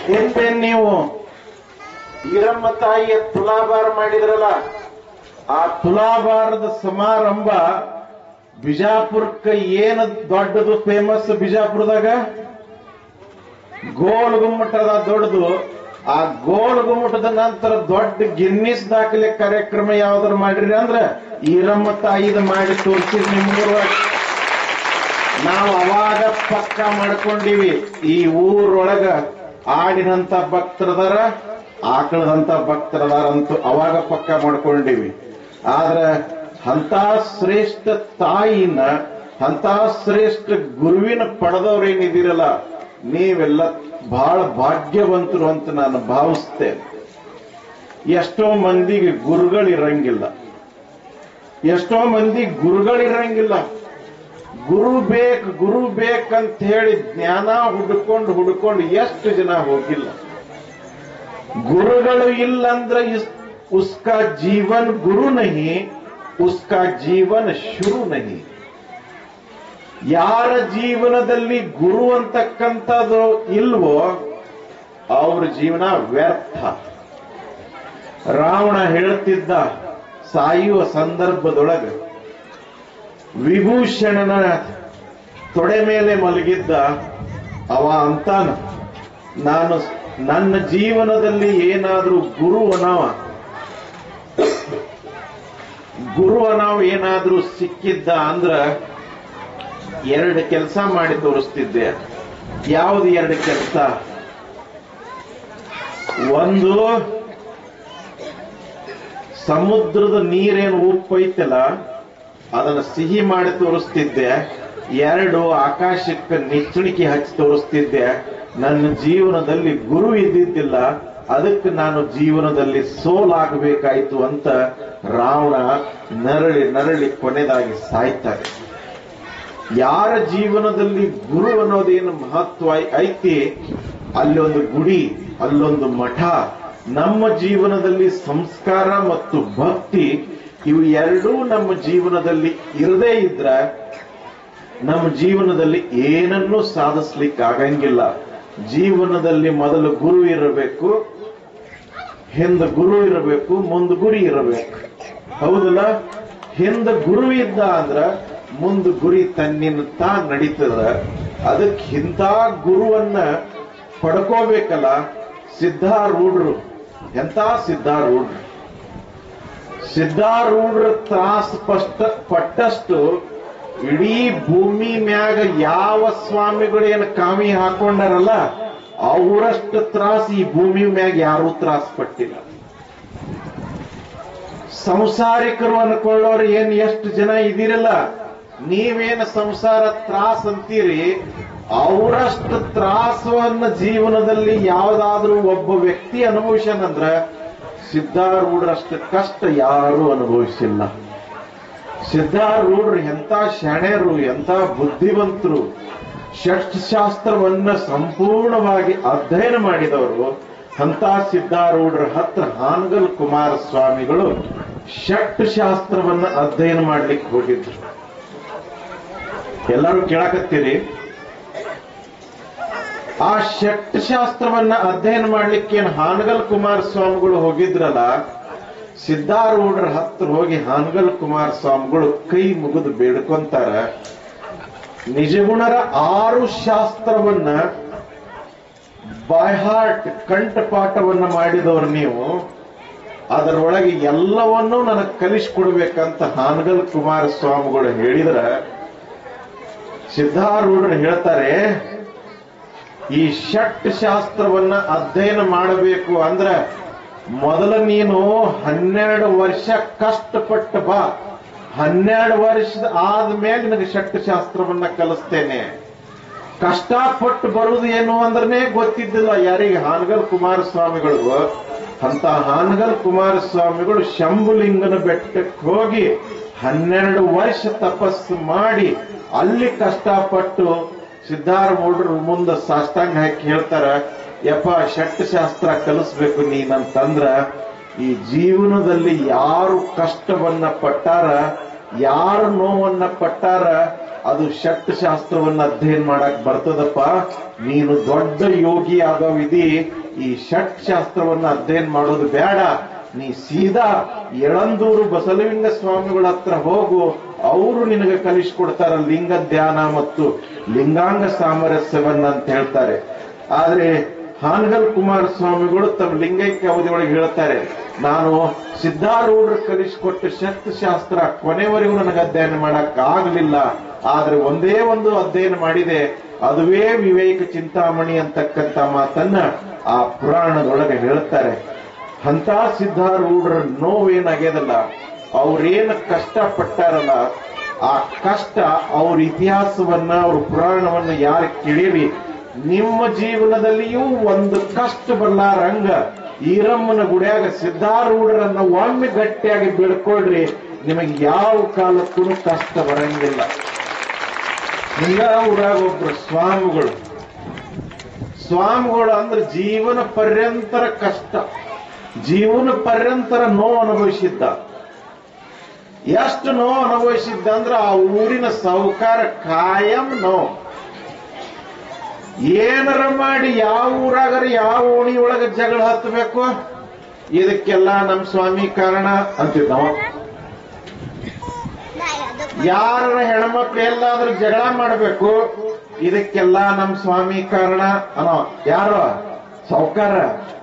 ಹಿಂದೆ ನೀವು ಈರಮ್ಮ ತಾಯಿಯ ತುಲಾಭಾರ ಮಾಡಿದ್ರಲ್ಲ ಆ ತುಲಾಭಾರದ ಸಮಾರಂಭ ಬಿಜಾಪುರಕ್ಕೆ ಏನು ದೊಡ್ಡದು ಫೇಮಸ್ ಬಿಜಾಪುರದಾಗ ಗೋಲ್ ಗುಮ್ಮಟದ ದೊಡ್ಡದು ಆ ಗೋಲ್ ಗುಮ್ಮಟದ ನಂತರ ದೊಡ್ಡ ಗಿನ್ನಿಸ್ ದಾಖಲೆ ಕಾರ್ಯಕ್ರಮ ಯಾವ್ದಾರು ಮಾಡಿರಿ ಅಂದ್ರ ಈರಮ್ಮ ತಾಯಿದ ಮಾಡಿ ತೋರಿಸಿ ನಿಮ್ಗೂರೊಳಗ ನಾವು ಅವಾಗ ಪಕ್ಕ ಮಾಡ್ಕೊಂಡಿವಿ ಈ ಊರೊಳಗ ಆಡಿನಂತ ಭಕ್ತರದಾರ ಆಕಳದಂತ ಭಕ್ತರದಾರ ಅಂತೂ ಅವಾಗ ಪಕ್ಕ ಮಾಡ್ಕೊಂಡಿವಿ ಆದ್ರ ಅಂತ ಶ್ರೇಷ್ಠ ತಾಯಿನ ಅಂತ ಶ್ರೇಷ್ಠ ಗುರುವಿನ ಪಡೆದವ್ರೇನಿದ್ದೀರಲ್ಲ ನೀವೆಲ್ಲ ಬಹಳ ಭಾಗ್ಯವಂತರು ಅಂತ ನಾನು ಭಾವಿಸ್ತೇನೆ ಎಷ್ಟೋ ಮಂದಿಗೆ ಗುರುಗಳಿರಂಗಿಲ್ಲ ಎಷ್ಟೋ ಮಂದಿ ಗುರುಗಳಿರಂಗಿಲ್ಲ ಗುರು ಬೇಕ್ ಗುರು ಬೇಕಂತ ಹೇಳಿ ಜ್ಞಾನ ಹುಡುಕೊಂಡು ಹುಡುಕೊಂಡು ಎಷ್ಟು ಜನ ಹೋಗಿಲ್ಲ ಗುರುಗಳು ಇಲ್ಲಂದ್ರೆ ಇಸ್- ಉಸ್ಕಾ ಜೀವನ್ ಗುರು ನಹಿ ಉಸ್ಕಾ ಜೀವನ್ ಶುರು ನಹಿ ಯಾರ ಜೀವನದಲ್ಲಿ ಗುರು ಅಂತಕ್ಕಂಥದ್ದು ಇಲ್ವೋ ಅವ್ರ ಜೀವನ ವ್ಯರ್ಥ ರಾವಣ ಹೇಳ್ತಿದ್ದ ಸಾಯುವ ಸಂದರ್ಭದೊಳಗೆ ವಿಭೂಷಣನ ತೊಡೆ ಮೇಲೆ ಮಲಗಿದ್ದ ಅವ ಅಂತಾನ ನಾನು ನನ್ನ ಜೀವನದಲ್ಲಿ ಏನಾದ್ರೂ ಗುರು ಅನಾವ ಗುರು ಅನಾವ್ ಏನಾದ್ರೂ ಸಿಕ್ಕಿದ್ದ ಅಂದ್ರ ಎರಡು ಕೆಲಸ ಮಾಡಿ ತೋರಿಸ್ತಿದ್ದೆ ಯಾವ್ದು ಎರಡು ಕೆಲಸ ಒಂದು ಸಮುದ್ರದ ನೀರೇನು ಉಪ್ಪು ಐತಲ್ಲ ಅದನ್ನ ಸಿಹಿ ಮಾಡಿ ತೋರಿಸ್ತಿದ್ದೆ ಎರಡು ಆಕಾಶಕ್ಕೆ ನಿಚ್ಚಣಿಕೆ ಹಚ್ಚಿ ತೋರಿಸ್ತಿದ್ದೆ ನನ್ನ ಜೀವನದಲ್ಲಿ ಗುರು ಇದ್ದಿದ್ದಿಲ್ಲ ಅದಕ್ಕೆ ನಾನು ಜೀವನದಲ್ಲಿ ಸೋಲಾಗಬೇಕಾಯ್ತು ಅಂತ ರಾವಣ ನರಳಿ ನರಳಿ ಕೊನೆದಾಗಿ ಸಾಯ್ತಾರೆ ಯಾರ ಜೀವನದಲ್ಲಿ ಗುರು ಅನ್ನೋದೇನು ಮಹತ್ವ ಐತಿ ಅಲ್ಲೊಂದು ಗುಡಿ ಅಲ್ಲೊಂದು ಮಠ ನಮ್ಮ ಜೀವನದಲ್ಲಿ ಸಂಸ್ಕಾರ ಮತ್ತು ಭಕ್ತಿ ಇವು ಎರಡೂ ನಮ್ಮ ಜೀವನದಲ್ಲಿ ಇರದೇ ಇದ್ರ ನಮ್ಮ ಜೀವನದಲ್ಲಿ ಏನನ್ನೂ ಸಾಧಿಸ್ಲಿಕ್ಕೆ ಆಗಂಗಿಲ್ಲ ಜೀವನದಲ್ಲಿ ಮೊದಲು ಗುರು ಇರಬೇಕು ಹಿಂದ ಗುರು ಇರಬೇಕು ಮುಂದ ಗುರಿ ಇರಬೇಕು ಹೌದಲ್ಲ ಹಿಂದ ಗುರು ಇದ್ದ ಅಂದ್ರ ಮುಂದ ಗುರಿ ತನ್ನಿನ ತಾ ನಡೀತದ ಅದಕ್ಕೆ ಇಂಥ ಗುರುವನ್ನ ಪಡ್ಕೋಬೇಕಲ್ಲ ಸಿದ್ಧಾರೂಢರು ಎಂತ ಸಿದ್ಧಾರೂಢರು ಸಿದ್ಧಾರೂಢರ ತ್ರಾಸ ಪಷ್ಟ ಪಟ್ಟಷ್ಟು ಇಡೀ ಭೂಮಿ ಮ್ಯಾಗ ಯಾವ ಸ್ವಾಮಿಗಳು ಏನು ಕಾಮಿ ಹಾಕೊಂಡಾರಲ್ಲ ಅವರಷ್ಟು ತ್ರಾಸ ಈ ಭೂಮಿ ಮ್ಯಾಗ ಯಾರೂ ತ್ರಾಸ ಪಟ್ಟಿಲ್ಲ ಸಂಸಾರಿಕರು ಅನ್ಕೊಳ್ಳೋರು ಏನ್ ಎಷ್ಟು ಜನ ಇದಿರಲ್ಲ ನೀವೇನು ಸಂಸಾರ ತ್ರಾಸ ಅಂತೀರಿ ಅವರಷ್ಟು ತ್ರಾಸವನ್ನ ಜೀವನದಲ್ಲಿ ಯಾವ್ದಾದ್ರೂ ಒಬ್ಬ ವ್ಯಕ್ತಿ ಅನುಭವಿಸನಂದ್ರ ಸಿದ್ಧಾರೂಢರಷ್ಟು ಕಷ್ಟ ಯಾರೂ ಅನುಭವಿಸಿಲ್ಲ ಸಿದ್ಧಾರೂಢರು ಎಂತ ಶಣೆರು ಎಂತ ಬುದ್ಧಿವಂತರು ಶಾಸ್ತ್ರವನ್ನ ಸಂಪೂರ್ಣವಾಗಿ ಅಧ್ಯಯನ ಮಾಡಿದವರು ಅಂತ ಸಿದ್ಧಾರೂಢರ ಹತ್ರ ಹಾನಗಲ್ ಕುಮಾರಸ್ವಾಮಿಗಳು ಷಟ್ ಶಾಸ್ತ್ರವನ್ನ ಅಧ್ಯಯನ ಮಾಡ್ಲಿಕ್ಕೆ ಹೋಗಿದ್ರು ಎಲ್ಲರೂ ಕೇಳಕತ್ತೀರಿ ಆ ಷಟ್ ಶಾಸ್ತ್ರವನ್ನ ಅಧ್ಯಯನ ಮಾಡ್ಲಿಕ್ಕೆ ಏನ್ ಹಾನಗಲ್ ಕುಮಾರಸ್ವಾಮಿಗಳು ಹೋಗಿದ್ರಲ್ಲ ಸಿದ್ಧಾರೂಢರ ಹತ್ರ ಹೋಗಿ ಹಾನಗಲ್ ಕುಮಾರಸ್ವಾಮಿಗಳು ಕೈ ಮುಗಿದು ಬೇಡ್ಕೊಂತಾರ ನಿಜಗುಣರ ಆರು ಶಾಸ್ತ್ರವನ್ನ ಬೈ ಹಾರ್ಟ್ ಕಂಠಪಾಠವನ್ನ ಮಾಡಿದವರು ನೀವು ಅದರೊಳಗೆ ಎಲ್ಲವನ್ನೂ ನನಗೆ ಕಲಿಸ್ಕೊಡ್ಬೇಕಂತ ಹಾನಗಲ್ ಕುಮಾರಸ್ವಾಮಿಗಳು ಹೇಳಿದ್ರ ಸಿದ್ಧಾರೂಢರು ಹೇಳ್ತಾರೆ ಈ ಷಟ್ ಶಾಸ್ತ್ರವನ್ನ ಅಧ್ಯಯನ ಮಾಡಬೇಕು ಅಂದ್ರ ಮೊದಲ ನೀನು ಹನ್ನೆರಡು ವರ್ಷ ಕಷ್ಟಪಟ್ಟು ಬಾ ಹನ್ನೆರಡು ವರ್ಷದ ಆದ್ಮೇಲೆ ನಿನಗೆ ಷಟ್ ಶಾಸ್ತ್ರವನ್ನ ಕಲಿಸ್ತೇನೆ ಕಷ್ಟಪಟ್ಟು ಬರುವುದು ಏನು ಅಂದ್ರನೇ ಗೊತ್ತಿದ್ದಿಲ್ಲ ಯಾರಿಗೆ ಹಾನಗಲ್ ಕುಮಾರಸ್ವಾಮಿಗಳಿಗೂ ಅಂತ ಹಾನಗಲ್ ಕುಮಾರಸ್ವಾಮಿಗಳು ಶಂಭುಲಿಂಗನ ಬೆಟ್ಟಕ್ಕೆ ಹೋಗಿ ಹನ್ನೆರಡು ವರ್ಷ ತಪಸ್ಸು ಮಾಡಿ ಅಲ್ಲಿ ಕಷ್ಟಪಟ್ಟು ಸಿದ್ಧಾರೂಢರು ಮುಂದೆ ಸಾಷ್ಟಾಂಗ ಹಾಕಿ ಹೇಳ್ತಾರ ಯಪ್ಪ ಷಟ್ ಶಾಸ್ತ್ರ ಕಲಿಸ್ಬೇಕು ನೀನಂತಂದ್ರ ಈ ಜೀವನದಲ್ಲಿ ಯಾರು ಕಷ್ಟವನ್ನ ಪಟ್ಟಾರ ಯಾರು ನೋವನ್ನ ಪಟ್ಟಾರ ಅದು ಷಟ್ ಶಾಸ್ತ್ರವನ್ನ ಅಧ್ಯಯನ ಮಾಡಕ್ ಬರ್ತದಪ್ಪ ನೀನು ದೊಡ್ಡ ಯೋಗಿ ಆಗವಿದಿ ಈ ಷಟ್ ಶಾಸ್ತ್ರವನ್ನ ಅಧ್ಯಯನ ಮಾಡೋದು ಬೇಡ ನೀ ಸೀದಾ ಎಳಂದೂರು ಬಸವಲಿಂಗ ಸ್ವಾಮಿಗಳ ಹತ್ರ ಹೋಗು ಅವರು ನಿನಗೆ ಕಲಿಸ್ಕೊಡ್ತಾರ ಲಿಂಗ ಧ್ಯಾನ ಮತ್ತು ಲಿಂಗಾಂಗ ಸಾಮರಸ್ಯವನ್ನ ಅಂತ ಹೇಳ್ತಾರೆ ಆದ್ರೆ ಹಾನಗಲ್ ಕುಮಾರಸ್ವಾಮಿಗಳು ತಮ್ಮ ಲಿಂಗೈಕ್ಯ ಅವಧಿಯೊಳಗೆ ಹೇಳ್ತಾರೆ ನಾನು ಸಿದ್ಧಾರೂಢರು ಕಲಿಸಿಕೊಟ್ಟ ಶಸ್ತ್ರಶಾಸ್ತ್ರ ಕೊನೆವರೆಗೂ ನನಗೆ ಅಧ್ಯಯನ ಮಾಡಕ್ ಆಗಲಿಲ್ಲ ಆದ್ರೆ ಒಂದೇ ಒಂದು ಅಧ್ಯಯನ ಮಾಡಿದೆ ಅದುವೇ ವಿವೇಕ ಚಿಂತಾಮಣಿ ಅಂತಕ್ಕಂಥ ಮಾತನ್ನ ಆ ಪುರಾಣದೊಳಗೆ ಹೇಳ್ತಾರೆ ಅಂತ ಸಿದ್ಧಾರೂಢರ ನೋವೇನಾಗ್ಯದಲ್ಲ ಅವ್ರೇನು ಕಷ್ಟ ಪಟ್ಟಾರಲ್ಲ ಆ ಕಷ್ಟ ಅವ್ರ ಇತಿಹಾಸವನ್ನ ಅವ್ರ ಪುರಾಣವನ್ನ ಯಾರು ಕೇಳಿರಿ ನಿಮ್ಮ ಜೀವನದಲ್ಲಿಯೂ ಒಂದು ಕಷ್ಟ ಬರಲಾರಂಗ ಈರಮ್ಮನ ಗುಡಿಯಾಗ ಸಿದ್ಧಾರೂಢರನ್ನ ಒಮ್ಮೆ ಗಟ್ಟಿಯಾಗಿ ಬೀಳ್ಕೊಳ್ರಿ ನಿಮಗೆ ಯಾವ ಕಾಲಕ್ಕೂ ಕಷ್ಟ ಬರಂಗಿಲ್ಲ ಹಿಂಗ ಊರಾಗ ಒಬ್ರು ಸ್ವಾಮಿಗಳು ಸ್ವಾಮಿಗಳು ಅಂದ್ರೆ ಜೀವನ ಪರ್ಯಂತರ ಕಷ್ಟ ಜೀವನ ಪರ್ಯಂತರ ನೋವು ಅನುಭವಿಸಿದ್ದ ಎಷ್ಟು ನೋವು ಅನುಭವಿಸಿದ್ದ ಅಂದ್ರೆ ಆ ಊರಿನ ಸಾಹುಕಾರ ಕಾಯಂ ನೋವು ಏನರ ಮಾಡಿ ಯಾವ ಊರಾಗರ ಯಾವ ಓಣಿ ಒಳಗ ಜಗಳ ಹತ್ತಬೇಕು ಇದಕ್ಕೆಲ್ಲ ನಮ್ ಸ್ವಾಮಿ ಕಾರಣ ಅಂತಿದ್ದ ನಾವು ಯಾರ ಹೆಣ್ಮಕ್ಳು ಎಲ್ಲಾದ್ರೂ ಜಗಳ ಮಾಡಬೇಕು ಇದಕ್ಕೆಲ್ಲ ನಮ್ ಸ್ವಾಮಿ ಕಾರಣ ಅನ್ನೋ ಯಾರು ಸೌಕಾರ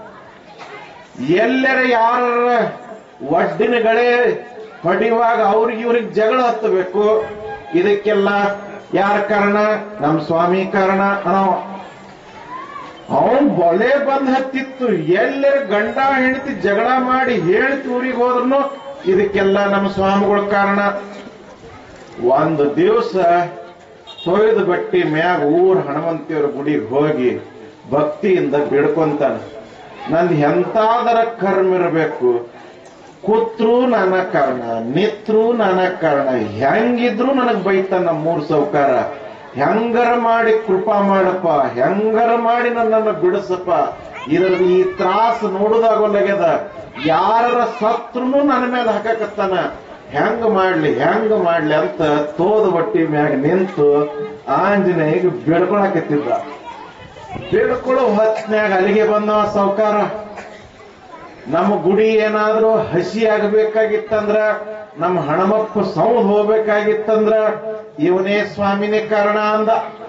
ಎಲ್ಲರ ಯಾರ ಒಡ್ಡಿನಗಳೇ ಹೊಡಿಯುವಾಗ ಅವ್ರಿಗೆ ಇವ್ರಿಗೆ ಜಗಳ ಹತ್ತಬೇಕು ಇದಕ್ಕೆಲ್ಲ ಯಾರ ಕಾರಣ ನಮ್ ಸ್ವಾಮಿ ಕಾರಣ ಅನ್ನೋ ಅವನ್ ಬಲೆ ಬಂದ್ ಹತ್ತಿತ್ತು ಎಲ್ಲರ ಗಂಡ ಹೆಂಡತಿ ಜಗಳ ಮಾಡಿ ಹೇಳ್ತಿ ಊರಿಗೆ ಹೋದ್ರು ಇದಕ್ಕೆಲ್ಲ ನಮ್ಮ ಸ್ವಾಮಿಗಳ ಕಾರಣ ಒಂದು ದಿವಸ ತೊಯ್ದ ಬಟ್ಟಿ ಮ್ಯಾಗ ಊರ್ ಹನುಮಂತಿಯವ್ರ ಗುಡಿಗೆ ಹೋಗಿ ಭಕ್ತಿಯಿಂದ ಬೇಡ್ಕೊಂತಾನ ನಂದು ಎಂತಾದರ ಕರ್ಮ ಇರಬೇಕು ಕೂತ್ರು ನಾನಾ ಕಾರಣ ನಿತ್ರು ನಾನಾ ಕಾರಣ ಹೆಂಗಿದ್ರು ನನಗ್ ಬೈತಾನ ಮೂರ್ ಸೌಕಾರ ಹೆಂಗರ ಮಾಡಿ ಕೃಪಾ ಮಾಡಪ್ಪ ಹೆಂಗರ ಮಾಡಿ ನನ್ನನ್ನ ಬಿಡಿಸಪ್ಪ ಇದರ ಈ ತ್ರಾಸ ನೋಡುದಾಗೊಲ್ಲಗ್ಯದ ಯಾರ ಸತ್ರುನು ನನ್ನ ಮೇಲೆ ಹಾಕಕತ್ತಾನ ಹೆಂಗ ಮಾಡ್ಲಿ ಹೆಂಗ ಮಾಡ್ಲಿ ಅಂತ ತೋದ ಬಟ್ಟಿ ಮ್ಯಾಗ ನಿಂತು ಆಂಜನೇಯಗೆ ಬೇಡ್ಕೊಳಕತ್ತಿದ್ದ ಬೇಡ್ಕೊಳ್ಳೋ ಹೊತ್ನ್ಯಾಗ ಅಲ್ಲಿಗೆ ಬಂದವ ಸಾವುಕಾರ ನಮ್ಮ ಗುಡಿ ಏನಾದ್ರೂ ಹಸಿ ಆಗಬೇಕಾಗಿತ್ತಂದ್ರ ನಮ್ಮ ಹಣಮಪ್ಪ ಸೌಂಡ್ ಹೋಗ್ಬೇಕಾಗಿತ್ತಂದ್ರ ಇವನೇ ಸ್ವಾಮಿನೇ ಕಾರಣ ಅಂದ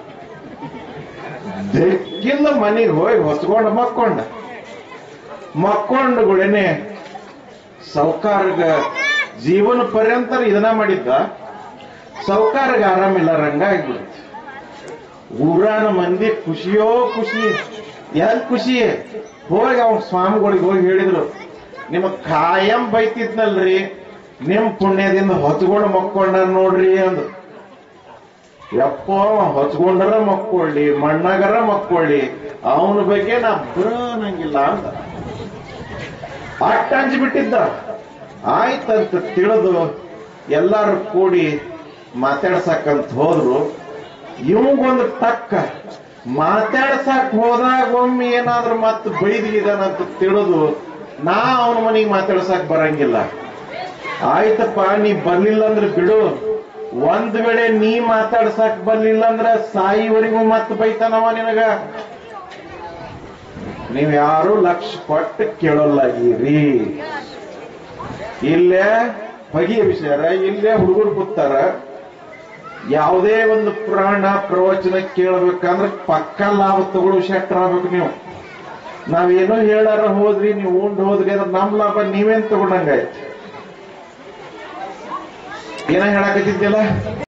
ಬೆಕ್ಕಿಂದ ಮನೆಗೆ ಹೋಗಿ ಹೊತ್ಕೊಂಡು ಮಕ್ಕೊಂಡ ಮಕ್ಕೊಂಡ ಗುಡನೆ ಸೌಕಾರ್ಗ ಜೀವನ ಪರ್ಯಂತರ ಇದನ್ನ ಮಾಡಿದ್ದ ಸೌಕಾರ್ಗ ಆರಾಮಿಲ್ಲ ರಂಗಾಗ್ಬಿಡುತ್ತೆ ಊರಾನ ಮಂದಿ ಖುಷಿಯೋ ಖುಷಿ ಎಲ್ ಖುಷಿ ಹೋಗಿ ಅವ್ನ ಸ್ವಾಮಿಗಳಿಗೆ ಹೋಗಿ ಹೇಳಿದ್ರು ನಿಮ್ಮ ಕಾಯಂ ಬೈತಿದ್ನಲ್ರಿ ನಿಮ್ ಪುಣ್ಯದಿಂದ ಹೊತ್ಕೊಂಡು ಮಕ್ಕೊಂಡ ನೋಡ್ರಿ ಅಂದ್ರು ಯಪ್ಪೋ ಹೊಚ್ಕೊಂಡರ ಮಕ್ಕೊಳ್ಳಿ ಮಣ್ಣಾಗರ ಮಕ್ಕೊಳ್ಳಿ ಅವನ ಬಗ್ಗೆ ನಾ ಬರೋನಂಗಿಲ್ಲ ಅಂತ ಅಟ್ಟ ಬಿಟ್ಟಿದ್ದ ಆಯ್ತಂತ ತಿಳಿದು ಎಲ್ಲಾರು ಕೂಡಿ ಮಾತಾಡ್ಸಕ್ಕಂತ ಹೋದ್ರು ಇವಂಗೊಂದು ಟಕ್ಕ ಮಾತಾಡ್ಸಕ್ ಹೋದಾಗ ಒಮ್ಮೆ ಏನಾದ್ರೂ ಮತ್ತೆ ಬೈದಿದಾನಂತ ತಿಳಿದು ನಾ ಅವನ ಮನೆಗೆ ಮಾತಾಡ್ಸಕ್ ಬರಂಗಿಲ್ಲ ಆಯ್ತಪ್ಪ ನೀ ಬರ್ಲಿಲ್ಲ ಅಂದ್ರೆ ಬಿಡು ಒಂದ್ ವೇಳೆ ನೀ ಮಾತಾಡ್ಸಕ್ ಬರ್ಲಿಲ್ಲ ಅಂದ್ರೆ ಸಾಯಿವರೆಗೂ ಮತ್ತೆ ಬೈತಾನವ ನಿನಗ ನೀವ್ ಯಾರು ಲಕ್ಷ ಕೊಟ್ಟು ಕೇಳೋಲ್ಲ ಈರಿ ಇಲ್ಲೇ ಬಗೆಯ ವಿಷಯ ಇಲ್ಲೇ ಹುಡುಗರು ಕೂತಾರ ಯಾವುದೇ ಒಂದು ಪುರಾಣ ಪ್ರವಚನ ಕೇಳಬೇಕಂದ್ರೆ ಪಕ್ಕ ಲಾಭ ತಗೊಳ್ಳೋ ಶೆಟ್ರ ಆಗ್ಬೇಕು ನೀವು ನಾವೇನೋ ಹೇಳಾರ ಹೋದ್ರಿ ನೀವು ಉಂಡ್ ಹೋದ್ರಿ ಅಂದ್ರೆ ನಮ್ ಲಾಭ ನೀವೇನ್ ತಗೊಂಡಂಗಾಯ್ತು ಏನ ಹೇಳಕತ್ತಿದ್ದಿಲ್ಲ